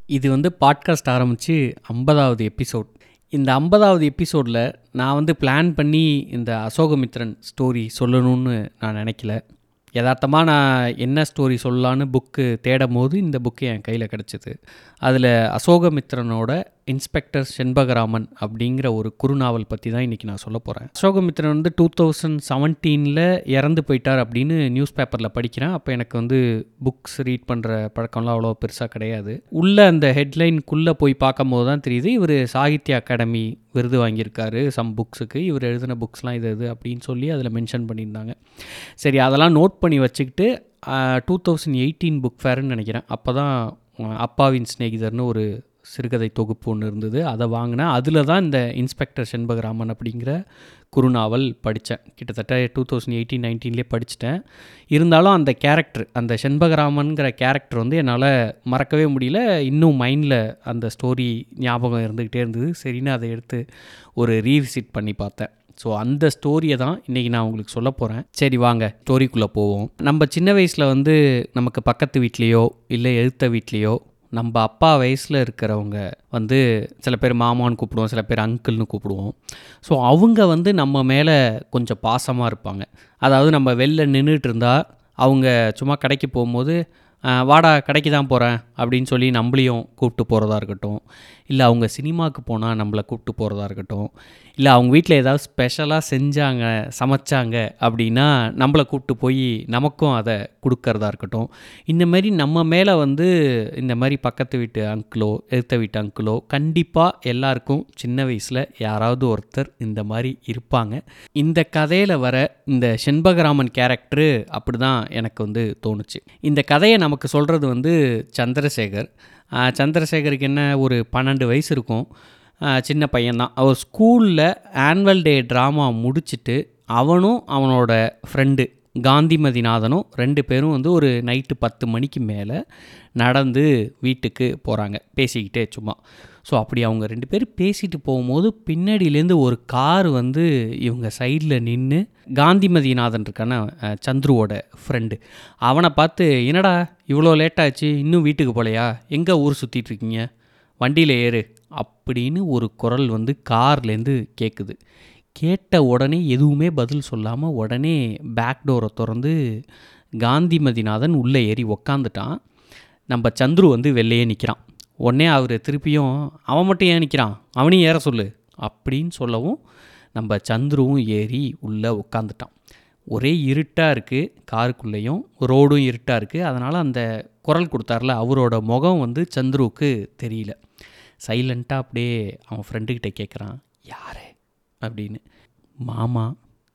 இது வந்து பாட்காஸ்ட் ஆரம்பித்து ஐம்பதாவது எபிசோட் இந்த ஐம்பதாவது எபிசோடில் நான் வந்து பிளான் பண்ணி இந்த அசோகமித்ரன் ஸ்டோரி சொல்லணும்னு நான் நினைக்கல யதார்த்தமாக நான் என்ன ஸ்டோரி சொல்லலான்னு புக்கு தேடும் போது இந்த புக்கு என் கையில் கிடச்சிது அதில் அசோகமித்ரனோட இன்ஸ்பெக்டர் செண்பகராமன் அப்படிங்கிற ஒரு குறுநாவல் பற்றி தான் இன்றைக்கி நான் சொல்ல போகிறேன் அசோகமித்ரன் வந்து டூ தௌசண்ட் செவன்டீனில் இறந்து போயிட்டார் அப்படின்னு நியூஸ் பேப்பரில் படிக்கிறேன் அப்போ எனக்கு வந்து புக்ஸ் ரீட் பண்ணுற பழக்கம்லாம் அவ்வளோ பெருசாக கிடையாது உள்ளே அந்த ஹெட்லைனுக்குள்ளே போய் பார்க்கும்போது தான் தெரியுது இவர் சாகித்ய அகாடமி விருது வாங்கியிருக்காரு சம் புக்ஸுக்கு இவர் எழுதின புக்ஸ்லாம் இது இது அப்படின்னு சொல்லி அதில் மென்ஷன் பண்ணியிருந்தாங்க சரி அதெல்லாம் நோட் பண்ணி வச்சுக்கிட்டு டூ தௌசண்ட் எயிட்டீன் புக் ஃபேர்னு நினைக்கிறேன் அப்போ தான் அப்பாவின் சிநேகிதர்னு ஒரு சிறுகதை தொகுப்பு ஒன்று இருந்தது அதை வாங்கினேன் அதில் தான் இந்த இன்ஸ்பெக்டர் செண்பகராமன் அப்படிங்கிற குறுநாவல் படித்தேன் கிட்டத்தட்ட டூ தௌசண்ட் எயிட்டீன் நைன்டீன்லேயே படிச்சிட்டேன் இருந்தாலும் அந்த கேரக்டர் அந்த செண்பகராமன்கிற கேரக்டர் வந்து என்னால் மறக்கவே முடியல இன்னும் மைண்டில் அந்த ஸ்டோரி ஞாபகம் இருந்துக்கிட்டே இருந்தது சரின்னு அதை எடுத்து ஒரு ரீவிசிட் பண்ணி பார்த்தேன் ஸோ அந்த ஸ்டோரியை தான் இன்றைக்கி நான் உங்களுக்கு சொல்ல போகிறேன் சரி வாங்க ஸ்டோரிக்குள்ளே போவோம் நம்ம சின்ன வயசில் வந்து நமக்கு பக்கத்து வீட்லேயோ இல்லை எழுத்த வீட்லேயோ நம்ம அப்பா வயசில் இருக்கிறவங்க வந்து சில பேர் மாமான்னு கூப்பிடுவோம் சில பேர் அங்கிள்னு கூப்பிடுவோம் ஸோ அவங்க வந்து நம்ம மேலே கொஞ்சம் பாசமாக இருப்பாங்க அதாவது நம்ம வெளில நின்றுட்டு இருந்தால் அவங்க சும்மா கடைக்கு போகும்போது வாடா கடைக்கு தான் போகிறேன் அப்படின்னு சொல்லி நம்மளையும் கூப்பிட்டு போகிறதா இருக்கட்டும் இல்லை அவங்க சினிமாவுக்கு போனால் நம்மளை கூப்பிட்டு போகிறதா இருக்கட்டும் இல்லை அவங்க வீட்டில் ஏதாவது ஸ்பெஷலாக செஞ்சாங்க சமைச்சாங்க அப்படின்னா நம்மளை கூப்பிட்டு போய் நமக்கும் அதை கொடுக்கறதா இருக்கட்டும் இந்த மாதிரி நம்ம மேலே வந்து இந்த மாதிரி பக்கத்து வீட்டு அங்கிளோ எடுத்த வீட்டு அங்கிளோ கண்டிப்பாக எல்லாருக்கும் சின்ன வயசில் யாராவது ஒருத்தர் இந்த மாதிரி இருப்பாங்க இந்த கதையில் வர இந்த செண்பகராமன் கேரக்டரு அப்படி தான் எனக்கு வந்து தோணுச்சு இந்த கதையை நமக்கு சொல்கிறது வந்து சந்திரசேகர் சந்திரசேகருக்கு என்ன ஒரு பன்னெண்டு வயசு இருக்கும் சின்ன பையன்தான் அவர் ஸ்கூலில் ஆனுவல் டே ட்ராமா முடிச்சுட்டு அவனும் அவனோட ஃப்ரெண்டு காந்திமதிநாதனும் ரெண்டு பேரும் வந்து ஒரு நைட்டு பத்து மணிக்கு மேலே நடந்து வீட்டுக்கு போகிறாங்க பேசிக்கிட்டே சும்மா ஸோ அப்படி அவங்க ரெண்டு பேரும் பேசிட்டு போகும்போது பின்னாடியிலேருந்து ஒரு கார் வந்து இவங்க சைடில் நின்று காந்திமதிநாதன் இருக்கான சந்துருவோட ஃப்ரெண்டு அவனை பார்த்து என்னடா இவ்வளோ லேட்டாச்சு இன்னும் வீட்டுக்கு போகலையா எங்கே ஊர் சுற்றிட்டுருக்கீங்க வண்டியில் ஏறு அப்படின்னு ஒரு குரல் வந்து கார்லேருந்து கேட்குது கேட்ட உடனே எதுவுமே பதில் சொல்லாமல் உடனே பேக் டோரை திறந்து காந்திமதிநாதன் உள்ளே ஏறி உக்காந்துட்டான் நம்ம சந்துரு வந்து வெளிலையே நிற்கிறான் உடனே அவர் திருப்பியும் அவன் மட்டும் ஏன் நிற்கிறான் அவனையும் ஏற சொல்லு அப்படின்னு சொல்லவும் நம்ம சந்துருவும் ஏறி உள்ளே உட்காந்துட்டான் ஒரே இருட்டாக இருக்குது காருக்குள்ளேயும் ரோடும் இருட்டாக இருக்குது அதனால் அந்த குரல் கொடுத்தார்ல அவரோட முகம் வந்து சந்துருவுக்கு தெரியல சைலண்ட்டாக அப்படியே அவன் ஃப்ரெண்டுக்கிட்ட கேட்குறான் யார் அப்படின்னு மாமா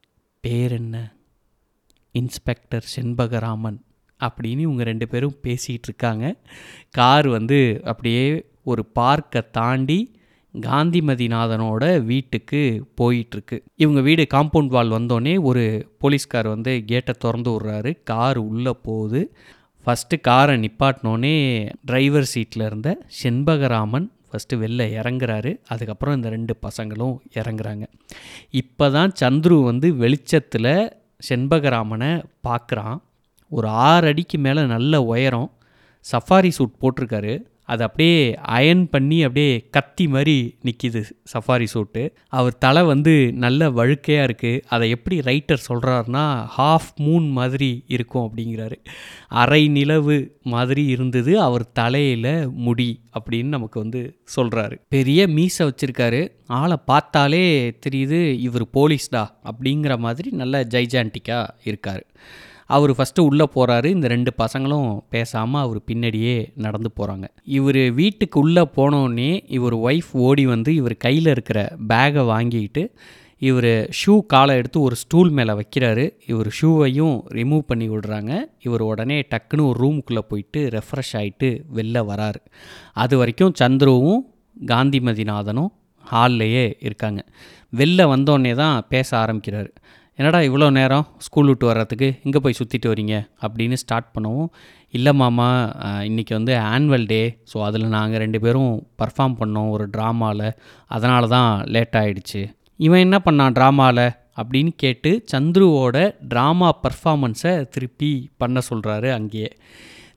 பேர் என்ன இன்ஸ்பெக்டர் செண்பகராமன் அப்படின்னு இவங்க ரெண்டு பேரும் பேசிகிட்டு இருக்காங்க கார் வந்து அப்படியே ஒரு பார்க்கை தாண்டி காந்திமதிநாதனோட வீட்டுக்கு போயிட்டுருக்கு இவங்க வீடு காம்பவுண்ட் வால் வந்தோடனே ஒரு போலீஸ்கார் வந்து கேட்டை திறந்து விட்றாரு கார் உள்ளே போகுது ஃபஸ்ட்டு காரை நிப்பாட்டினோடனே டிரைவர் சீட்டில் இருந்த செண்பகராமன் ஃபஸ்ட்டு வெளில இறங்குறாரு அதுக்கப்புறம் இந்த ரெண்டு பசங்களும் இறங்குறாங்க இப்போ தான் சந்துரு வந்து வெளிச்சத்தில் செண்பகராமனை பார்க்குறான் ஒரு ஆறு அடிக்கு மேலே நல்ல உயரம் சஃபாரி சூட் போட்டிருக்காரு அது அப்படியே அயன் பண்ணி அப்படியே கத்தி மாதிரி நிற்கிது சஃபாரி சூட்டு அவர் தலை வந்து நல்ல வழுக்கையாக இருக்குது அதை எப்படி ரைட்டர் சொல்கிறாருன்னா ஹாஃப் மூன் மாதிரி இருக்கும் அப்படிங்கிறாரு அரை நிலவு மாதிரி இருந்தது அவர் தலையில் முடி அப்படின்னு நமக்கு வந்து சொல்கிறாரு பெரிய மீசை வச்சுருக்காரு ஆளை பார்த்தாலே தெரியுது இவர் போலீஸ்டா அப்படிங்கிற மாதிரி நல்ல ஜைஜான்டிக்காக இருக்கார் அவர் ஃபஸ்ட்டு உள்ளே போகிறாரு இந்த ரெண்டு பசங்களும் பேசாமல் அவர் பின்னாடியே நடந்து போகிறாங்க இவர் வீட்டுக்கு உள்ளே போனோடனே இவர் ஒய்ஃப் ஓடி வந்து இவர் கையில் இருக்கிற பேகை வாங்கிட்டு இவர் ஷூ காலை எடுத்து ஒரு ஸ்டூல் மேலே வைக்கிறாரு இவர் ஷூவையும் ரிமூவ் பண்ணி விடுறாங்க இவர் உடனே டக்குன்னு ஒரு ரூமுக்குள்ளே போயிட்டு ரெஃப்ரெஷ் ஆகிட்டு வெளில வராரு அது வரைக்கும் சந்துருவும் காந்திமதிநாதனும் ஹால்லையே இருக்காங்க வெளில வந்தோடனே தான் பேச ஆரம்பிக்கிறாரு என்னடா இவ்வளோ நேரம் ஸ்கூல் விட்டு வர்றதுக்கு இங்கே போய் சுற்றிட்டு வரீங்க அப்படின்னு ஸ்டார்ட் பண்ணவும் இல்லை மாமா இன்றைக்கி வந்து ஆனுவல் டே ஸோ அதில் நாங்கள் ரெண்டு பேரும் பர்ஃபார்ம் பண்ணோம் ஒரு ட்ராமாவில் அதனால தான் லேட் ஆகிடுச்சு இவன் என்ன பண்ணான் ட்ராமாவில் அப்படின்னு கேட்டு சந்துருவோட ட்ராமா பர்ஃபாமன்ஸை திருப்பி பண்ண சொல்கிறாரு அங்கேயே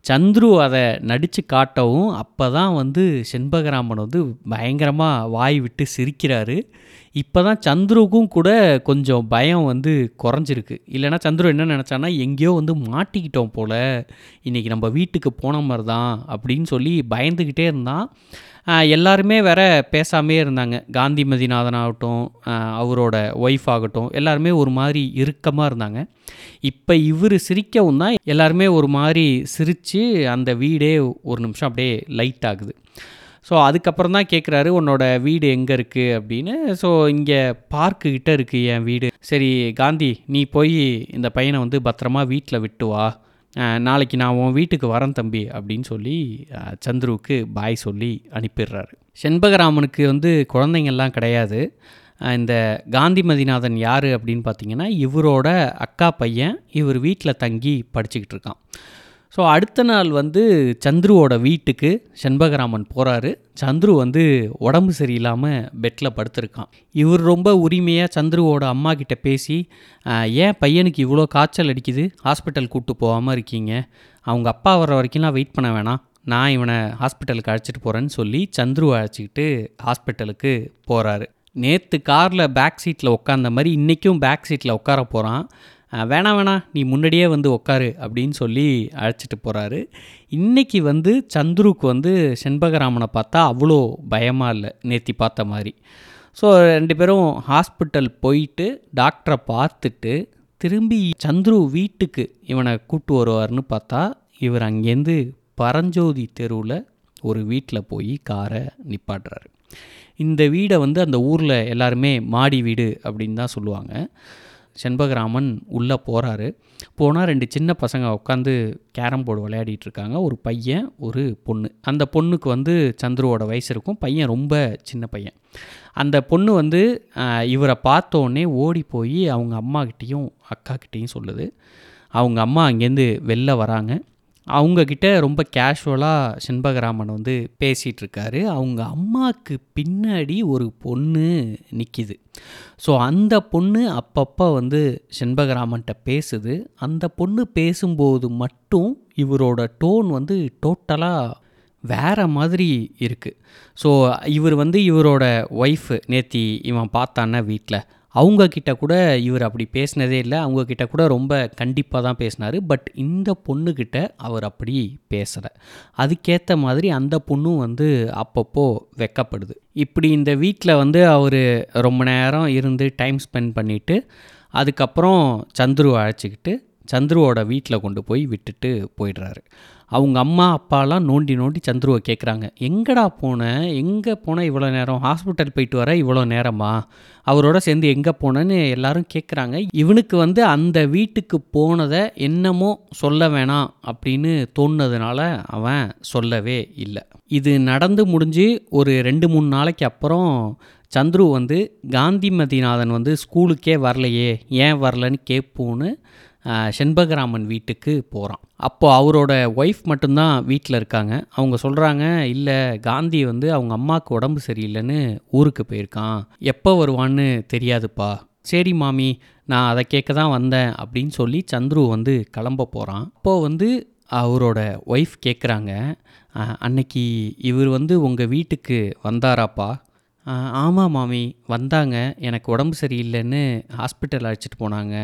சந்துரு அதை நடித்து காட்டவும் அப்போ தான் வந்து செண்பகராமன் வந்து பயங்கரமாக வாய் விட்டு சிரிக்கிறாரு இப்போ தான் சந்துருவுக்கும் கூட கொஞ்சம் பயம் வந்து குறைஞ்சிருக்கு இல்லைனா சந்துரு என்ன நினச்சான்னா எங்கேயோ வந்து மாட்டிக்கிட்டோம் போல் இன்றைக்கி நம்ம வீட்டுக்கு போன மாதிரி தான் அப்படின்னு சொல்லி பயந்துக்கிட்டே இருந்தான் ஆஹ் எல்லாருமே வேற பேசாமே இருந்தாங்க காந்தி மதிநாதன் ஆகட்டும் ஆஹ் அவரோட ஒய்ஃப் ஆகட்டும் எல்லாருமே ஒரு மாதிரி இறுக்கமாக இருந்தாங்க இப்போ இவர் சிரிக்கவும் தான் எல்லாருமே ஒரு மாதிரி சிரித்து அந்த வீடே ஒரு நிமிஷம் அப்படியே லைட் ஆகுது ஸோ அதுக்கப்புறம் தான் கேட்குறாரு உன்னோட வீடு எங்கே இருக்குது அப்படின்னு ஸோ இங்கே பார்க்கு கிட்ட இருக்குது என் வீடு சரி காந்தி நீ போய் இந்த பையனை வந்து பத்திரமா வீட்டில் விட்டு வா அஹ், நாளைக்கு நான் உன் வீட்டுக்கு வரேன் தம்பி அப்படின்னு சொல்லி அஹ், சந்துருவுக்கு பாய் சொல்லி அனுப்பிடுறாரு செண்பகராமனுக்கு வந்து குழந்தைங்கள்லாம் கிடையாது அஹ், இந்த காந்தி மதிநாதன் யார் அப்படின்னு பார்த்தீங்கன்னா இவரோட அக்கா பையன் இவர் வீட்டில் தங்கி படிச்சுக்கிட்டு இருக்கான் ஸோ அடுத்த நாள் வந்து சந்துருவோட வீட்டுக்கு செண்பகராமன் போகிறாரு சந்துரு வந்து உடம்பு சரியில்லாமல் பெட்டில் படுத்திருக்கான் இவர் ரொம்ப உரிமையாக சந்துருவோட அம்மா கிட்ட பேசி "ஆஹ், ஏன் பையனுக்கு இவ்வளோ காய்ச்சல் அடிக்குது ஹாஸ்பிட்டல் கூப்பிட்டு போகாமல் இருக்கீங்க அவங்க அப்பா வர்ற வரைக்கும்லாம் வெயிட் பண்ண வேணாம் நான் இவனை ஹாஸ்பிட்டலுக்கு அழைச்சிட்டு போகிறேன்னு சொல்லி சந்துருவை அழைச்சிக்கிட்டு ஹாஸ்பிட்டலுக்கு போகிறாரு நேற்று காரில் பேக் சீட்டில் உட்காந்த மாதிரி இன்றைக்கும் பேக் சீட்டில் உட்கார போகிறான் அஹ் வேணாம் வேணாம் நீ முன்னாடியே வந்து உட்காரு அப்படின்னு சொல்லி அழைச்சிட்டு போகிறாரு இன்றைக்கி வந்து சந்துருக்கு வந்து செண்பகராமனை பார்த்தா அவ்வளோ பயமாக இல்லை நேத்தி பார்த்த மாதிரி ஸோ ரெண்டு பேரும் ஹாஸ்பிட்டல் போயிட்டு டாக்டரை பார்த்துட்டு திரும்பி சந்துரு வீட்டுக்கு இவனை கூட்டு வருவார்னு பார்த்தா இவர் அங்கேருந்து பரஞ்சோதி தெருவில் ஒரு வீட்டில் போய் காரை நிப்பாட்டுறாரு இந்த வீடை வந்து அந்த ஊரில் எல்லாருமே மாடி வீடு அப்படின்னு தான் சொல்லுவாங்க செண்பகராமன் உள்ளே போகிறாரு போனால் ரெண்டு சின்ன பசங்க உட்காந்து கேரம் போர்டு விளையாடிட்டு இருக்காங்க ஒரு பையன் ஒரு பொண்ணு அந்த பொண்ணுக்கு வந்து சந்துருவோட வயசு இருக்கும் பையன் ரொம்ப சின்ன பையன் அந்த பொண்ணு வந்து ஆஹ், இவரை பார்த்த உடனே ஓடி போய் அவங்க அம்மாக்கிட்டேயும் அக்காக்கிட்டேயும் சொல்லுது அவங்க அம்மா அங்கேருந்து வெளில வராங்க அவங்கக்கிட்ட ரொம்ப கேஷுவலாக செண்பகராமன் வந்து பேசிகிட்டு இருக்காரு அவங்க அம்மாவுக்கு பின்னாடி ஒரு பொண்ணு நிற்கிது ஸோ அந்த பொண்ணு அப்பப்போ வந்து செண்பகராமன்கிட்ட பேசுது அந்த பொண்ணு பேசும்போது மட்டும் இவரோட டோன் வந்து டோட்டலாக வேற மாதிரி இருக்குது ஸோ இவர் வந்து இவரோட ஒய்ஃபு நேத்தி இவன் பார்த்தான வீட்டில் அவங்க கிட்ட கூட இவர் அப்படி பேசினதே இல்லை அவங்க கிட்ட கூட ரொம்ப கண்டிப்பாக தான் பேசினார் பட் இந்த பொண்ணுக்கிட்ட அவர் அப்படி பேசலை அதுக்கேற்ற மாதிரி அந்த பொண்ணும் வந்து அப்பப்போ வெக்கப்படுது இப்படி இந்த வீட்டில் வந்து அவர் ரொம்ப நேரம் இருந்து டைம் ஸ்பெண்ட் பண்ணிவிட்டு அதுக்கப்புறம் சந்துருவை அழைச்சிக்கிட்டு சந்துருவோட வீட்டில் கொண்டு போய் விட்டுட்டு போயிடுறாரு அவங்க அம்மா அப்பாலாம் நோண்டி நோண்டி சந்துருவை கேட்குறாங்க எங்கடா போன எங்கே போன இவ்வளோ நேரம் ஹாஸ்பிட்டல் போயிட்டு வர இவ்வளோ நேரமா அவரோட சேர்ந்து எங்கே போனேன்னு எல்லாரும் கேட்குறாங்க இவனுக்கு வந்து அந்த வீட்டுக்கு போனதை என்னமோ சொல்ல வேணாம் அப்படின்னு தோணுனதுனால அவன் சொல்லவே இல்லை இது நடந்து முடிஞ்சு ஒரு ரெண்டு மூணு நாளைக்கு அப்புறம் சந்துரு வந்து காந்தி மதிநாதன் வந்து ஸ்கூலுக்கே வரலையே ஏன் வரலன்னு கேட்போன்னு ஆஹ், செண்பகராமன் வீட்டுக்கு போகிறான் அப்போ அவரோட ஒய்ஃப் மட்டும்தான் வீட்டில் இருக்காங்க அவங்க சொல்கிறாங்க இல்லை காந்தி வந்து அவங்க அம்மாவுக்கு உடம்பு சரியில்லைன்னு ஊருக்கு போயிருக்கான் எப்போ வருவான்னு தெரியாதுப்பா சரி மாமி நான் அதை கேட்க தான் வந்தேன் அப்படின்னு சொல்லி சந்துரு வந்து கிளம்ப போகிறான் அப்போது வந்து அவரோட ஒய்ஃப் கேட்குறாங்க அன்னைக்கு இவர் வந்து உங்கள் வீட்டுக்கு வந்தாராப்பா "ஆ, ஆமாம் மாமி வந்தாங்க எனக்கு உடம்பு சரியில்லைன்னு ஹாஸ்பிட்டல் அழைச்சிட்டு போனாங்க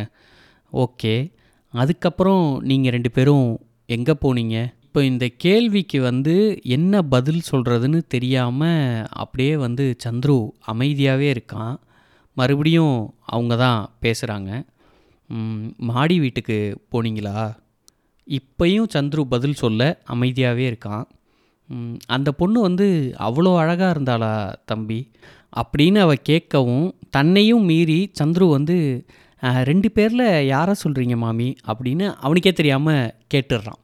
ஓகே அதுக்கப்புறம் நீங்கள் ரெண்டு பேரும் எங்கே போனீங்க இப்போ இந்த கேள்விக்கு வந்து என்ன பதில் சொல்கிறதுன்னு தெரியாமல் அப்படியே வந்து சந்துரு அமைதியாகவே இருக்கான் மறுபடியும் அவங்க தான் பேசுகிறாங்க மாடி வீட்டுக்கு போனீங்களா இப்பயும் சந்துரு பதில் சொல்ல அமைதியாகவே இருக்கான் ம், அந்த பொண்ணு வந்து அவ்வளோ அழகாக இருந்தாளா தம்பி அப்படின்னு அவ கேட்கவும் தன்னையும் மீறி சந்துரு வந்து "அஹ், ரெண்டு பேரில் யாரை சொல்கிறீங்க மாமி அப்படின்னு அவனுக்கே தெரியாமல் கேட்டுடுறான்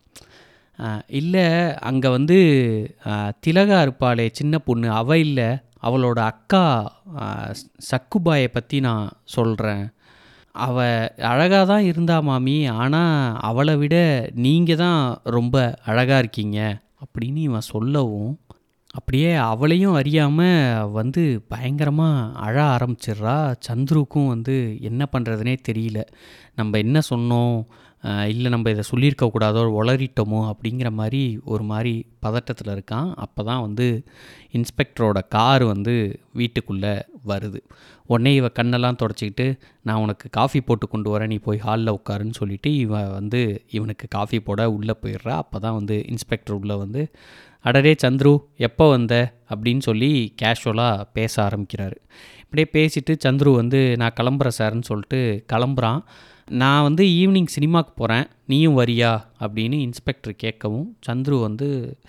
இல்லை அங்கே வந்து அஹ், திலகா இருப்பாளே சின்ன பொண்ணு அவ இல்லை அவளோட அக்கா அஹ், சக்குபாயை பற்றி நான் சொல்கிறேன் அவ அழகாக தான் இருந்தா மாமி ஆனால் அவளை விட நீங்கள் தான் ரொம்ப அழகாக இருக்கீங்க அப்படின்னு இவன் சொல்லவும் அப்படியே அவளையும் அறியாமல் வந்து பயங்கரமாக அழ ஆரம்பிச்சிடுறா சந்துருக்கும் வந்து என்ன பண்ணுறதுனே தெரியல நம்ம என்ன சொன்னோம் இல்லை நம்ம இதை சொல்லியிருக்க கூடாதோ உளறிட்டோமோ அப்படிங்கிற மாதிரி ஒரு மாதிரி பதட்டத்தில் இருக்கான் அப்போ தான் வந்து இன்ஸ்பெக்டரோட கார் வந்து வீட்டுக்குள்ளே வருது உடனே இவ கண்ணெல்லாம் தொடச்சிக்கிட்டு நான் உனக்கு காஃபி போட்டு கொண்டு வரேன் நீ போய் ஹாலில் உட்காருன்னு சொல்லிட்டு இவன் வந்து இவனுக்கு காஃபி போட உள்ளே போயிடுறா அப்போ தான் வந்து இன்ஸ்பெக்டர் உள்ளே வந்து அடடே சந்துரு எப்போ வந்த அப்படின்னு சொல்லி கேஷுவலாக பேச ஆரம்பிக்கிறாரு இப்படியே பேசிட்டு சந்துரு வந்து நான் கிளம்புறேன் சார்னு சொல்லிட்டு கிளம்புறான் நான் வந்து ஈவினிங் சினிமாவுக்கு போகிறேன் நீயும் வரியா அப்படின்னு இன்ஸ்பெக்டர் கேட்கவும் சந்துரு வந்து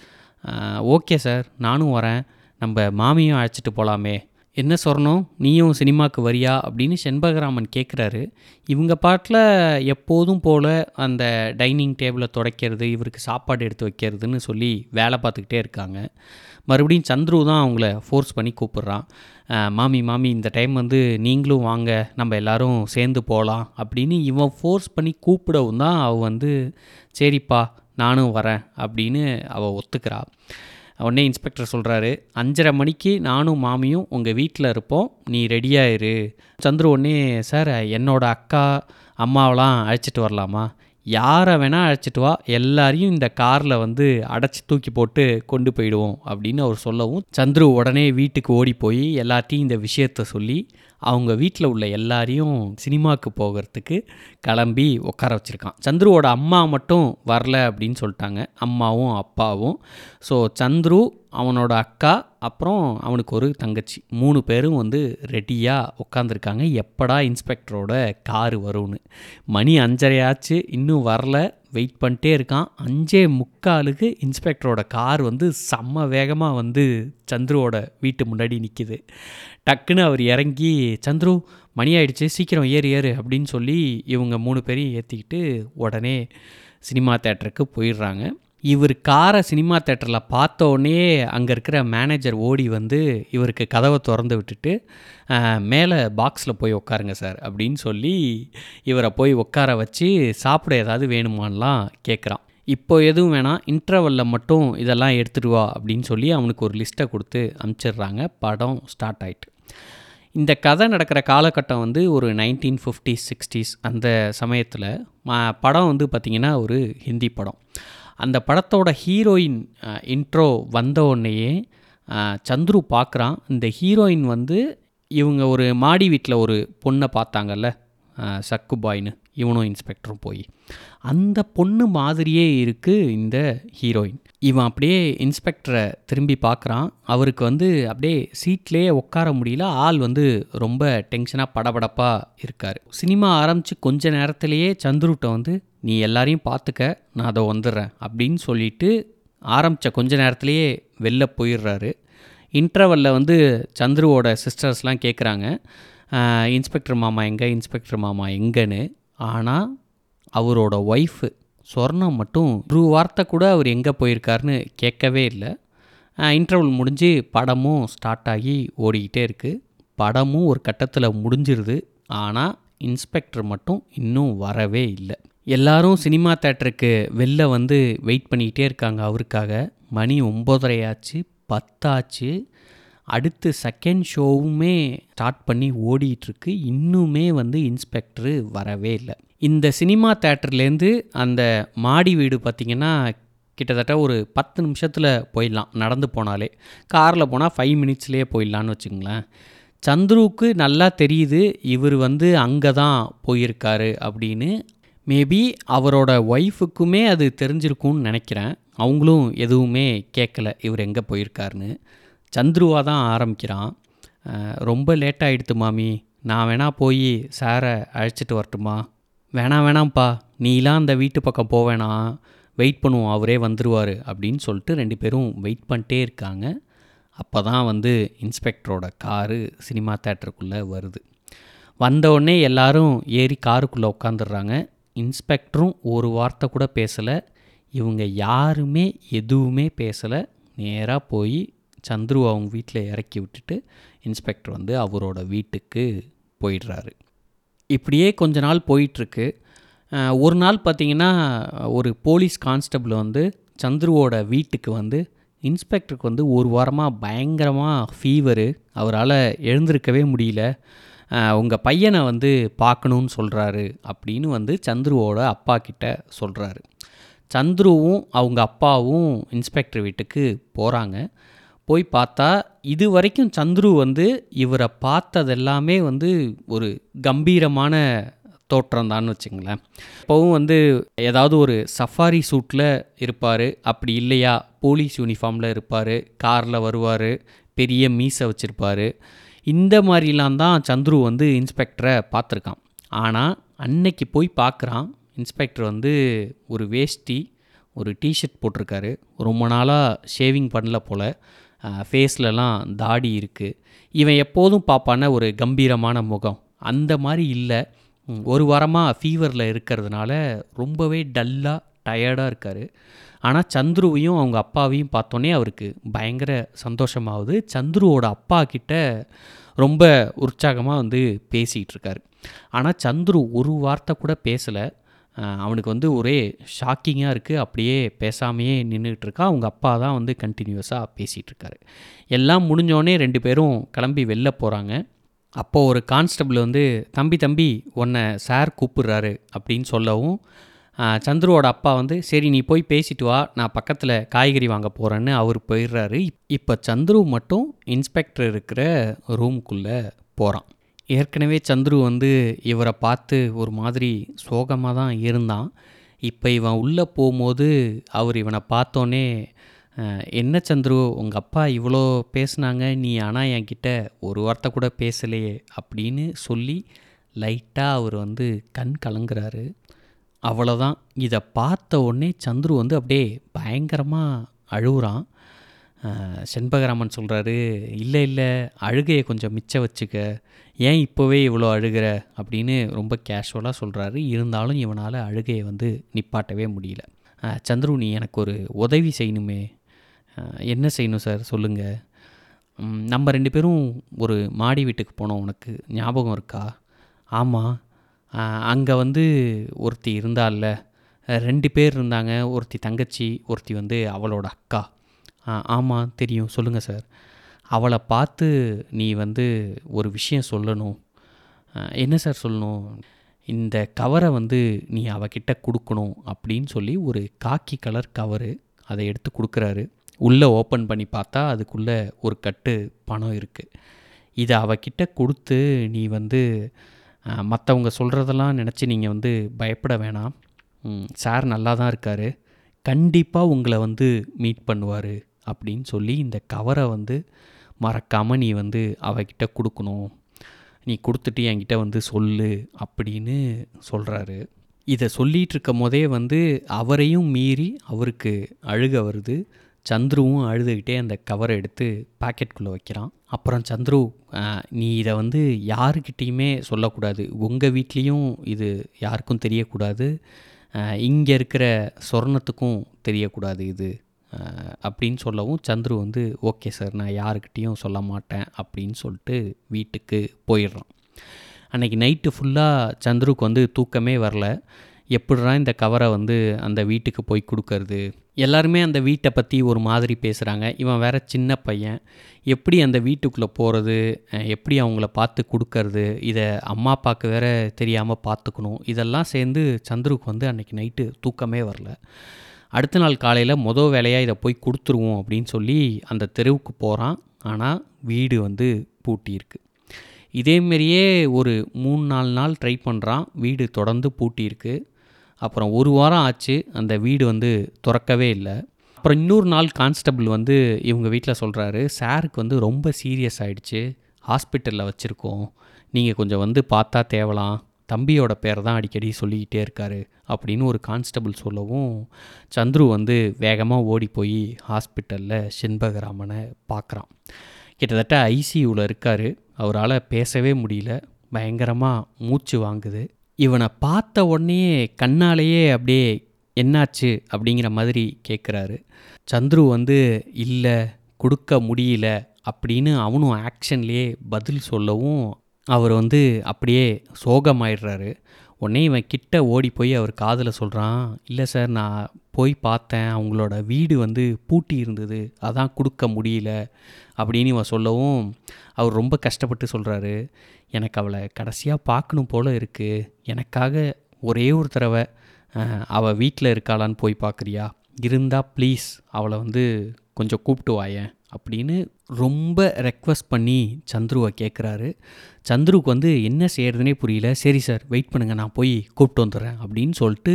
ஓகே சார் நானும் வரேன் நம்ம மாமியும் அழைச்சிட்டு போகலாமே என்ன சொல்லணும் நீயும் சினிமாவுக்கு வரியா அப்படின்னு செண்பகராமன் கேட்குறாரு இவங்க பாட்டில் எப்போதும் போல் அந்த டைனிங் டேபிளை துடைக்கிறது இவருக்கு சாப்பாடு எடுத்து வைக்கிறதுன்னு சொல்லி வேலை பார்த்துக்கிட்டே இருக்காங்க மறுபடியும் சந்துரு தான் அவங்கள ஃபோர்ஸ் பண்ணி கூப்பிட்றான் "அஹ், மாமி மாமி இந்த டைம் வந்து நீங்களும் வாங்க நம்ம எல்லாரும் சேர்ந்து போகலாம் அப்படின்னு இவன் ஃபோர்ஸ் பண்ணி கூப்பிடவும் தான் அவள் வந்து சரிப்பா நானும் வரேன் அப்படின்னு அவள் ஒத்துக்கிறா உடனே இன்ஸ்பெக்டர் சொல்கிறாரு அஞ்சரை மணிக்கு நானும் மாமியும் உங்கள் வீட்டில் இருப்போம் நீ ரெடியாக இரு சந்துரு உடனே சார் என்னோட அக்கா அம்மாவெல்லாம் அழைச்சிட்டு வரலாமா யாரை வேணால் அழைச்சிட்டு வா எல்லாரையும் இந்த காரில் வந்து அடைச்சி தூக்கி போட்டு கொண்டு போயிடுவோம் அப்படின்னு அவர் சொல்லவும் சந்துரு உடனே வீட்டுக்கு ஓடி போய் எல்லாத்தையும் இந்த விஷயத்த சொல்லி அவங்க வீட்டில் உள்ள எல்லாரையும் சினிமாவுக்கு போகிறதுக்கு கிளம்பி உட்கார வச்சுருக்கான் சந்துருவோட அம்மா மட்டும் வரல அப்படின்னு சொல்லிட்டாங்க அம்மாவும் அப்பாவும் ஸோ சந்துரு அவனோட அக்கா அப்புறம் அவனுக்கு ஒரு தங்கச்சி மூணு பேரும் வந்து ரெடியாக உட்காந்துருக்காங்க எப்படா இன்ஸ்பெக்டரோட காரு வரும்னு மணி அஞ்சரையாச்சு இன்னும் வரல வெயிட் பண்ணிட்டே இருக்கான் அஞ்சே முக்காலுக்கு இன்ஸ்பெக்டரோட கார் வந்து செம்ம வேகமாக வந்து சந்துருவோட வீட்டு முன்னாடி நிற்கிது டக்குன்னு அவர் இறங்கி சந்துரு மணி ஆயிடுச்சு சீக்கிரம் ஏறு ஏறு அப்படின்னு சொல்லி இவங்க மூணு பேரையும் ஏற்றிக்கிட்டு உடனே சினிமா தேட்டருக்கு போயிடுறாங்க இவர் காரை சினிமா தேட்டரில் பார்த்த உடனே அங்கே இருக்கிற மேனேஜர் ஓடி வந்து இவருக்கு கதவை திறந்து விட்டுட்டு "அஹ், மேலே பாக்ஸில் போய் உட்காருங்க சார் அப்படின்னு சொல்லி இவரை போய் உட்கார வச்சு சாப்பிட ஏதாவது வேணுமான்லாம் கேட்குறான் இப்போ எதுவும் வேணாம் இன்டர்வலில் மட்டும் இதெல்லாம் எடுத்துட்டு வா அப்படின்னு சொல்லி அவனுக்கு ஒரு லிஸ்ட்டை கொடுத்து அனுப்பிச்சிடுறாங்க படம் ஸ்டார்ட் ஆயிட்டு இந்த கதை நடக்கிற காலகட்டம் வந்து ஒரு நைன்டீன் ஃபிஃப்டிஸ் சிக்ஸ்டீஸ் அந்த சமயத்தில் படம் வந்து பார்த்திங்கன்னா ஒரு ஹிந்தி படம் அந்த படத்தோட ஹீரோயின் இன்ட்ரோ வந்த உடனேயே அஹ், சந்துரு பார்க்குறான் இந்த ஹீரோயின் வந்து இவங்க ஒரு மாடி வீட்டில் ஒரு பொண்ணை பார்த்தாங்கல்ல அஹ், சக்கு பாய்னு இவனும் இன்ஸ்பெக்டரும் போய் அந்த பொண்ணு மாதிரியே இருக்குது இந்த ஹீரோயின் இவன் அப்படியே இன்ஸ்பெக்டரை திரும்பி பார்க்குறான் அவருக்கு வந்து அப்படியே சீட்லேயே உட்கார முடியல ஆள் வந்து ரொம்ப டென்ஷனாக படபடப்பாக இருக்கார் சினிமா ஆரம்பித்து கொஞ்ச நேரத்திலேயே சந்துருட்ட வந்து நீ எல்லாரையும் பார்த்துக்க நான் அதை வந்துடுறேன் அப்படின்னு சொல்லிட்டு ஆரம்பித்த கொஞ்ச நேரத்திலேயே வெளில போயிடுறாரு இன்டர்வலில் வந்து சந்துருவோட சிஸ்டர்ஸ்லாம் கேட்குறாங்க இன்ஸ்பெக்டர் மாமா எங்கே இன்ஸ்பெக்டர் மாமா எங்கன்னு ஆனால் அவரோட ஒய்ஃபு சொர்ணம் மட்டும் ஒரு வார்த்தை கூட அவர் எங்கே போயிருக்காருன்னு கேட்கவே இல்லை இன்டர்வல் முடிஞ்சு படமும் ஸ்டார்ட் ஆகி ஓடிக்கிட்டே இருக்குது படமும் ஒரு கட்டத்தில் முடிஞ்சிருது ஆனால் இன்ஸ்பெக்டர் மட்டும் இன்னும் வரவே இல்லை எல்லாரும் சினிமா தேட்டருக்கு வெளில வந்து வெயிட் பண்ணிக்கிட்டே இருக்காங்க அவருக்காக மணி ஒம்போதரை ஆச்சு பத்தாச்சு அடுத்து செகண்ட் ஷோவுமே ஸ்டார்ட் பண்ணி ஓடிட்டுருக்கு இன்னுமே வந்து இன்ஸ்பெக்டரு வரவே இல்லை இந்த சினிமா தேட்டர்லேருந்து அந்த மாடி வீடு பார்த்திங்கன்னா கிட்டத்தட்ட ஒரு பத்து நிமிஷத்தில் போயிடலாம் நடந்து போனாலே காரில் போனால் ஃபைவ் மினிட்ஸ்லேயே போயிடலான்னு வச்சுங்களேன் சந்துருவுக்கு நல்லா தெரியுது இவர் வந்து அங்கே தான் போயிருக்காரு அப்படின்னு மேபி அவரோட ஒய்ஃபுக்குமே அது தெரிஞ்சிருக்கும்னு நினைக்கிறேன் அவங்களும் எதுவுமே கேட்கல இவர் எங்கே போயிருக்காருன்னு சந்துருவாக தான் ஆரம்பிக்கிறான் அஹ், ரொம்ப லேட் ஆகிடுத்து மாமி நான் வேணா போய் சாரை அழைச்சிட்டு வரட்டுமா வேணாம் வேணாம்ப்பா நீலாம் அந்த வீட்டு பக்கம் போவேணா வெயிட் பண்ணுவோம் அவரே வந்துருவார் அப்படின்னு சொல்லிட்டு ரெண்டு பேரும் வெயிட் பண்ணிட்டே இருக்காங்க அப்போ தான் வந்து இன்ஸ்பெக்டரோட காரு சினிமா தேட்டருக்குள்ளே வருது வந்த உடனே எல்லாரும் ஏறி காருக்குள்ளே உட்காந்துடுறாங்க இன்ஸ்பெக்டரும் ஒரு வார்த்தை கூட பேசலை இவங்க யாருமே எதுவுமே பேசலை நேராக போய் சந்துரு அவங்க வீட்டில் இறக்கி விட்டுட்டு இன்ஸ்பெக்டர் வந்து அவரோட வீட்டுக்கு போயிடுறாரு இப்படியே கொஞ்ச நாள் போயிட்டுருக்கு அஹ், ஒரு நாள் பார்த்திங்கன்னா ஒரு போலீஸ் கான்ஸ்டபிள் வந்து சந்துருவோட வீட்டுக்கு வந்து இன்ஸ்பெக்டருக்கு வந்து ஒரு வாரமாக பயங்கரமாக ஃபீவரு அவரால் எழுந்திருக்கவே முடியல உங்கள் பையனை வந்து பார்க்கணுன்னு சொல்கிறாரு அப்படின்னு வந்து சந்துருவோட அப்பா கிட்ட சொல்கிறாரு சந்துருவும் அவங்க அப்பாவும் இன்ஸ்பெக்டர் வீட்டுக்கு போகிறாங்க போய் பார்த்தா இது வரைக்கும் சந்துரு வந்து இவரை பார்த்ததெல்லாமே வந்து ஒரு கம்பீரமான தோற்றம் தான் வச்சுங்களேன் இப்போவும் வந்து ஏதாவது ஒரு சஃபாரி சூட்டில் இருப்பார் அப்படி இல்லையா போலீஸ் யூனிஃபார்மில் இருப்பார் காரில் வருவார் பெரிய மீசை வச்சுருப்பார் இந்த மாதிரிலாம் தான் சந்துரு வந்து இன்ஸ்பெக்டரை பார்த்துருக்கான் ஆனால் அன்னைக்கு போய் பார்க்குறான் இன்ஸ்பெக்டர் வந்து ஒரு வேஷ்டி ஒரு டிஷர்ட் போட்டிருக்காரு ரொம்ப நாளாக ஷேவிங் பண்ணல போல் ஃபேஸ்லலாம் தாடி இருக்குது இவன் எப்போதும் பார்ப்பான ஒரு கம்பீரமான முகம் அந்த மாதிரி இல்லை ம், ஒரு வாரமாக ஃபீவரில் இருக்கிறதுனால ரொம்பவே டல்லாக டயர்டாக இருக்கார் ஆனால் சந்துருவையும் அவங்க அப்பாவையும் பார்த்தோன்னே அவருக்கு பயங்கர சந்தோஷமாகுது சந்துருவோட அப்பா கிட்ட ரொம்ப உற்சாகமாக வந்து பேசிகிட்டு இருக்காரு ஆனால் சந்துரு ஒரு வார்த்தை கூட பேசலை அவனுக்கு வந்து ஒரே ஷாக்கிங்காக இருக்குது அப்படியே பேசாமையே நின்றுட்டு இருக்கான் அவங்க அப்பா தான் வந்து கண்டினியூஸாக பேசிகிட்டு இருக்காரு எல்லாம் முடிஞ்சோடனே ரெண்டு பேரும் கிளம்பி வெளில போகிறாங்க அப்போது ஒரு கான்ஸ்டபிள் வந்து தம்பி தம்பி உன்னை சார் கூப்பிடுறாரு அப்படின்னு சொல்லவும் ஆ, சந்துருவோட அப்பா வந்து சரி நீ போய் பேசிட்டு வா நான் பக்கத்தில் காய்கறி வாங்க போகிறேன்னு அவர் போயிடுறாரு இப்போ சந்துரு மட்டும் இன்ஸ்பெக்டர் இருக்கிற ரூமுக்குள்ளே போகிறான் ஏற்கனவே சந்துரு வந்து இவரை பார்த்து ஒரு மாதிரி சோகமாக தான் இருந்தான் இப்போ இவன் உள்ளே போகும்போது அவர் இவனை பார்த்தோன்னே அஹ், என்ன சந்துரு உங்கள் அப்பா இவ்வளோ பேசுனாங்க நீ ஆனால் என்கிட்ட ஒரு வார்த்தை கூட பேசலையே அப்படின்னு சொல்லி லைட்டாக அவர் வந்து கண் கலங்குறாரு அவ்வளோதான் இதை பார்த்த உடனே சந்துரு வந்து அப்படியே பயங்கரமாக அழுகுறான் அஹ், செண்பகராமன் சொல்கிறாரு இல்லை இல்லை அழுகையை கொஞ்சம் மிச்சம் வச்சுக்க ஏன் இப்போவே இவ்வளோ அழுகிற அப்படின்னு ரொம்ப கேஷுவலாக சொல்கிறாரு இருந்தாலும் இவனால் அழுகையை வந்து நிப்பாட்டவே முடியல அஹ், சந்துரு நீ எனக்கு ஒரு உதவி செய்யணுமே அஹ், என்ன செய்யணும் சார் சொல்லுங்கள் நம்ம ரெண்டு பேரும் ஒரு மாடி வீட்டுக்கு போனோம் உனக்கு ஞாபகம் இருக்கா ஆமாம் அங்கே வந்து ஒருத்தி இருந்தால்ல அஹ், ரெண்டு பேர் இருந்தாங்க ஒருத்தி தங்கச்சி ஒருத்தி வந்து அவளோட அக்கா ஆமாம் தெரியும் சொல்லுங்கள் சார் அவளை பார்த்து நீ வந்து ஒரு விஷயம் சொல்லணும் அஹ், என்ன சார் சொல்லணும் இந்த கவரை வந்து நீ அவகிட்ட கொடுக்கணும் அப்படின்னு சொல்லி ஒரு காக்கி கலர் கவரு அதை எடுத்து கொடுக்குறாரு உள்ளே ஓப்பன் பண்ணி பார்த்தா அதுக்குள்ளே ஒரு கட்டு பணம் இருக்குது இதை அவகிட்ட கொடுத்து நீ வந்து மற்றவங்க சொல்கிறதெல்லாம் நினச்சி நீங்கள் வந்து பயப்பட வேணாம் ம், சார் நல்லா தான் இருக்கார் கண்டிப்பாக உங்களை வந்து மீட் பண்ணுவார் அப்படின்னு சொல்லி இந்த கவரை வந்து மறக்காமல் நீ வந்து அவகிட்ட கொடுக்கணும் நீ கொடுத்துட்டு என்கிட்ட வந்து சொல்லு அப்படின்னு சொல்கிறாரு இதை சொல்லிகிட்டு இருக்கும் போதே வந்து அவரையும் மீறி அவருக்கு அழுக வருது சந்துருவும் அழுதுகிட்டே அந்த கவரை எடுத்து பாக்கெட்குள்ளே வைக்கிறான் அப்புறம் சந்துரு ஆஹ், நீ இதை வந்து யாருக்கிட்டேயுமே சொல்லக்கூடாது உங்கள் வீட்லேயும் இது யாருக்கும் தெரியக்கூடாது இங்கே இருக்கிற சொர்ணத்துக்கும் தெரியக்கூடாது இது ஆஹ், அப்படின்னு சொல்லவும் சந்துரு வந்து ஓகே சார் நான் யாருக்கிட்டேயும் சொல்ல மாட்டேன் அப்படின்னு சொல்லிட்டு வீட்டுக்கு போயிடுறான் அன்றைக்கி நைட்டு ஃபுல்லாக சந்துருக்கு வந்து தூக்கமே வரல எப்படிடா இந்த கவரை வந்து அந்த வீட்டுக்கு போய் கொடுக்கறது எல்லாருமே அந்த வீட்டை பற்றி ஒரு மாதிரி பேசுகிறாங்க இவன் வேற சின்ன பையன் எப்படி அந்த வீட்டுக்குள்ளே போகிறது எப்படி அவங்கள பார்த்து கொடுக்கறது இதை அம்மா அப்பாவுக்கு வேற தெரியாமல் பார்த்துக்கணும் இதெல்லாம் சேர்ந்து சந்துருக்கு வந்து அன்றைக்கி நைட்டு தூக்கமே வரல அடுத்த நாள் காலையில் மொதல் வேலையாக இதை போய் கொடுத்துருவோம் அப்படின்னு சொல்லி அந்த தெருவுக்கு போகிறான் ஆனால் வீடு வந்து பூட்டியிருக்கு இதேமாரியே ஒரு மூணு நாலு நாள் ட்ரை பண்ணுறான் வீடு தொடர்ந்து பூட்டியிருக்கு அப்புறம் ஒரு வாரம் ஆச்சு அந்த வீடு வந்து திறக்கவே இல்லை அப்புறம் இன்னொரு நாள் கான்ஸ்டபிள் வந்து இவங்க வீட்டில் சொல்கிறாரு சாருக்கு வந்து ரொம்ப சீரியஸ் ஆயிடுச்சு ஹாஸ்பிட்டலில் வச்சுருக்கோம் நீங்கள் கொஞ்சம் வந்து பார்த்தா தேவலாம் தம்பியோட பேரை தான் அடிக்கடி சொல்லிக்கிட்டே இருக்காரு அப்படின்னு ஒரு கான்ஸ்டபிள் சொல்லவும் சந்துரு வந்து வேகமாக ஓடி போய் ஹாஸ்பிட்டலில் செண்பகராமனை பார்க்குறான் கிட்டத்தட்ட ஐசியூவில் இருக்கார் அவரால் பேசவே முடியல பயங்கரமாக மூச்சு வாங்குது இவனை பார்த்த உடனே கண்ணாலேயே அப்படியே என்னாச்சு அப்படிங்கிற மாதிரி கேட்குறாரு சந்துரு வந்து இல்லை கொடுக்க முடியல அப்படின்னு அவனும் ஆக்ஷன்லேயே பதில் சொல்லவும் அவர் வந்து அப்படியே சோகமாயிடுறாரு உடனே இவன் கிட்ட ஓடி போய் அவர் காதில் சொல்கிறான் இல்லை சார் நான் போய் பார்த்தேன் அவங்களோட வீடு வந்து பூட்டி இருந்தது அதான் கொடுக்க முடியல அப்படின்னு இவன் சொல்லவும் அவர் ரொம்ப கஷ்டப்பட்டு சொல்கிறாரு எனக்கு அவளை கடைசியாக பார்க்கணும் போல் இருக்குது எனக்காக ஒரே ஒரு தடவை அஹ், அவள் வீட்டில் இருக்காளான்னு போய் பார்க்குறியா இருந்தால் ப்ளீஸ் அவளை வந்து கொஞ்சம் கூப்பிட்டு வாயேன் அப்படின்னு ரொம்ப ரெக்வஸ்ட் பண்ணி சந்துருவை கேட்குறாரு சந்துருக்கு வந்து என்ன செய்கிறதுனே புரியல சரி சார் வெயிட் பண்ணுங்கள் நான் போய் கூப்பிட்டு வந்துடுறேன் அப்படின்னு சொல்லிட்டு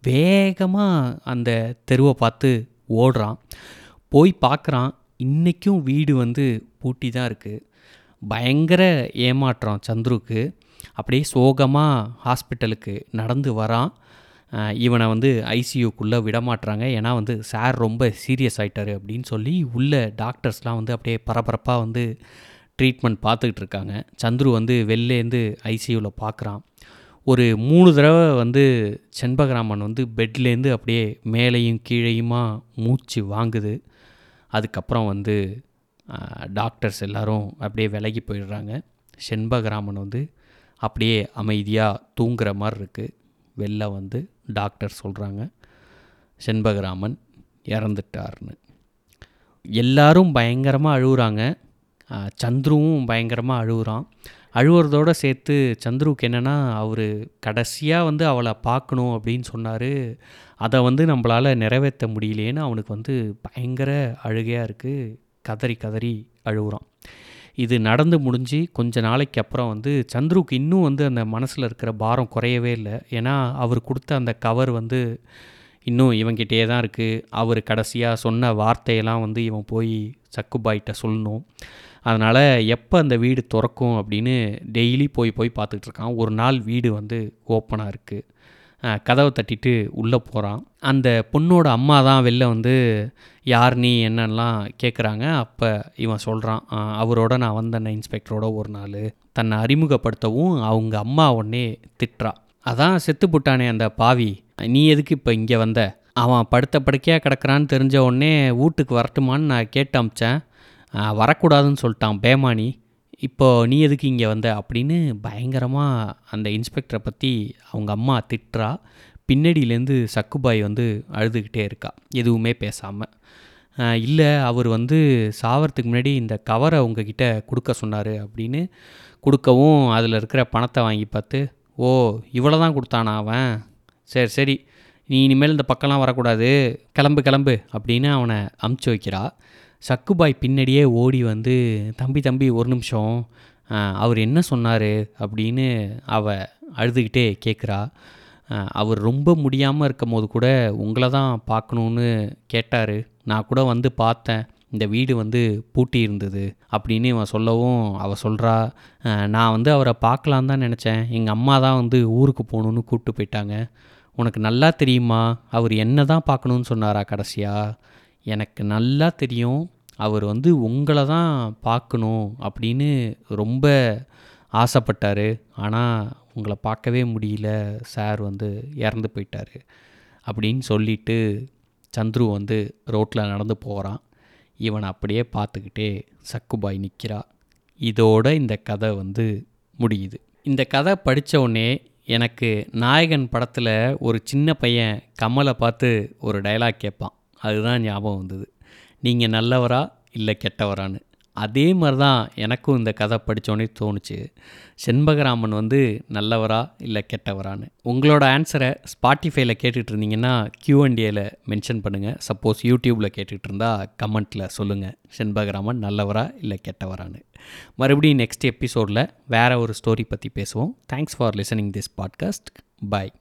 வேகமாக அந்த தெருவை பார்த்து ஓடுறான் போய் பார்க்குறான் இன்றைக்கும் வீடு வந்து பூட்டி தான் இருக்குது பயங்கர ஏமாற்றம் சந்துருக்கு அப்படியே சோகமாக ஹாஸ்பிட்டலுக்கு நடந்து வரான் அஹ் இவனை வந்து ஐசியூக்குள்ளே விடமாட்டுறாங்க ஏன்னா வந்து சார் ரொம்ப சீரியஸ் ஆயிட்டாரு அப்படின்னு சொல்லி உள்ள டாக்டர்ஸ்லாம் வந்து அப்படியே பரபரப்பாக வந்து ட்ரீட்மெண்ட் பார்த்துக்கிட்டு இருக்காங்க சந்துரு வந்து வெளிலேருந்து ஐசியூவில் பார்க்குறான் ஒரு மூணு தடவை வந்து செண்பகராமன் வந்து பெட்லேருந்து அப்படியே மேலேயும் கீழேயுமா மூச்சு வாங்குது அதுக்கப்புறம் வந்து டாக்டர்ஸ் எல்லாரும் அப்படியே விலகி போயிடுறாங்க செண்பகராமன் வந்து அப்படியே அமைதியாக தூங்குற மாதிரி இருக்குது வெளில வந்து டாக்டர் சொல்கிறாங்க செண்பகராமன் இறந்துட்டார்னு எல்லாரும் பயங்கரமாக அழுகுறாங்க ஆஹ் சந்துருவும் பயங்கரமாக அழுகுறான் அழுவுறதோடு சேர்த்து சந்துருவுக்கு என்னென்னா அவர் கடைசியாக வந்து அவளை பார்க்கணும் அப்படின்னு சொன்னார் அதை வந்து நம்மளால் நிறைவேற்ற முடியலையேன்னு அவனுக்கு வந்து பயங்கர அழுகையாக இருக்குது கதறி கதறி அழுகுறான் இது நடந்து முடிஞ்சு கொஞ்ச நாளைக்கு அப்புறம் வந்து சந்துருக்கு இன்னும் வந்து அந்த மனசில் இருக்கிற பாரம் குறையவே இல்லை ஏன்னா அவர் கொடுத்த அந்த கவர் வந்து இன்னும் இவங்கிட்டே தான் இருக்குது அவர் கடைசியாக சொன்ன வார்த்தையெல்லாம் வந்து இவன் போய் சக்குபாய்கிட்ட சொல்லணும் அதனால் எப்போ அந்த வீடு திறக்கும் அப்படின்னு டெய்லி போய் போய் பார்த்துக்கிட்டு இருக்கான் ஒரு நாள் வீடு வந்து ஓப்பனாக இருக்குது கதவை தட்டிட்டு உள்ளே போகிறான் அந்த பொண்ணோட அம்மா தான் வெளில வந்து யார் நீ என்னன்னலாம் கேட்குறாங்க அப்போ இவன் சொல்கிறான் அவரோட நான் வந்தேன் இன்ஸ்பெக்டரோட ஒரு நாள் தன்னை அறிமுகப்படுத்தவும் அவங்க அம்மா உடனே திட்டுறா அதான் செத்து புட்டானே அந்த பாவி நீ எதுக்கு இப்போ இங்கே வந்த அவன் படுத்த படுக்கையாக கிடக்குறான்னு தெரிஞ்ச உடனே வீட்டுக்கு வரட்டுமான்னு நான் கேட்டு அமிச்சேன் ஆஹ் வரக்கூடாதுன்னு சொல்லிட்டான் பேமானி இப்போ நீ எதுக்கு இங்கே வந்த அப்படின்னு பயங்கரமாக அந்த இன்ஸ்பெக்டரை பற்றி அவங்க அம்மா திட்டுறா பின்னடியிலேருந்து சக்குபாய் வந்து அழுதுகிட்டே இருக்கா எதுவுமே பேசாமல் இல்லை அவர் வந்து சாவறதுக்கு முன்னாடி இந்த கவரை உங்ககிட்ட கொடுக்க சொன்னார் அப்படின்னு கொடுக்கவும் அதில் இருக்கிற பணத்தை வாங்கி பார்த்து ஓ இவ்வளோ தான் கொடுத்தானா அவன் சரி சரி நீ இனிமேல் இந்த பக்கம்லாம் வரக்கூடாது கிளம்பு கிளம்பு அப்படின்னு அவனை அமுச்சு வைக்கிறா சக்குபாய் பின்னாடியே ஓடி வந்து தம்பி தம்பி ஒரு நிமிஷம் ஆஹ், அவர் என்ன சொன்னார் அப்படின்னு அவ அழுதுகிட்டே கேட்குறா ஆஹ், அவர் ரொம்ப முடியாமல் இருக்கும் போது கூட உங்களை தான் பார்க்கணுன்னு கேட்டார் நான் கூட வந்து பார்த்தேன் இந்த வீடு வந்து பூட்டி இருந்தது அப்படின்னு இவன் சொல்லவும் அவள் சொல்கிறா நான் வந்து அவரை பார்க்கலான்னு தான் நினச்சேன் எங்கள் அம்மா தான் வந்து ஊருக்கு போகணுன்னு கூப்பிட்டு போயிட்டாங்க உனக்கு நல்லா தெரியுமா அவர் என்ன தான் பார்க்கணுன்னு சொன்னாரா கடைசியா எனக்கு நல்லா தெரியும் அவர் வந்து உங்களை தான் பார்க்கணும் அப்படின்னு ரொம்ப ஆசைப்பட்டார் ஆனால் உங்களை பார்க்கவே முடியல சார் வந்து இறந்து போயிட்டார் அப்படின்னு சொல்லிட்டு சந்துரு வந்து ரோட்டில் நடந்து போகிறான் இவனை அப்படியே பார்த்துக்கிட்டே சக்குபாய் நிற்கிறா இதோட இந்த கதை வந்து முடியுது இந்த கதை படிச்ச உடனே எனக்கு நாயகன் படத்தில் ஒரு சின்ன பையன் கமலை பார்த்து ஒரு டயலாக் கேட்பான் அதுதான் ஞாபகம் வந்தது நீங்கள் நல்லவரா இல்லை கெட்டவரான்னு அதே மாதிரி தான் எனக்கும் இந்த கதை படித்தோடனே தோணுச்சு செண்பகராமன் வந்து நல்லவரா இல்லை கெட்டவரான்னு உங்களோட ஆன்சரை ஸ்பாட்டிஃபைல கேட்டுட்டு இருந்தீங்கன்னா கியூஎன்டிஏல மென்ஷன் பண்ணுங்கள் சப்போஸ் யூடியூப்பில் கேட்டுட்டு இருந்தால் கமெண்ட்டில் சொல்லுங்கள் செண்பகராமன் நல்லவரா இல்லை கெட்டவரான்னு மறுபடியும் நெக்ஸ்ட் எபிசோடில் வேறு ஒரு ஸ்டோரி பற்றி பேசுவோம் thanks for listening this podcast bye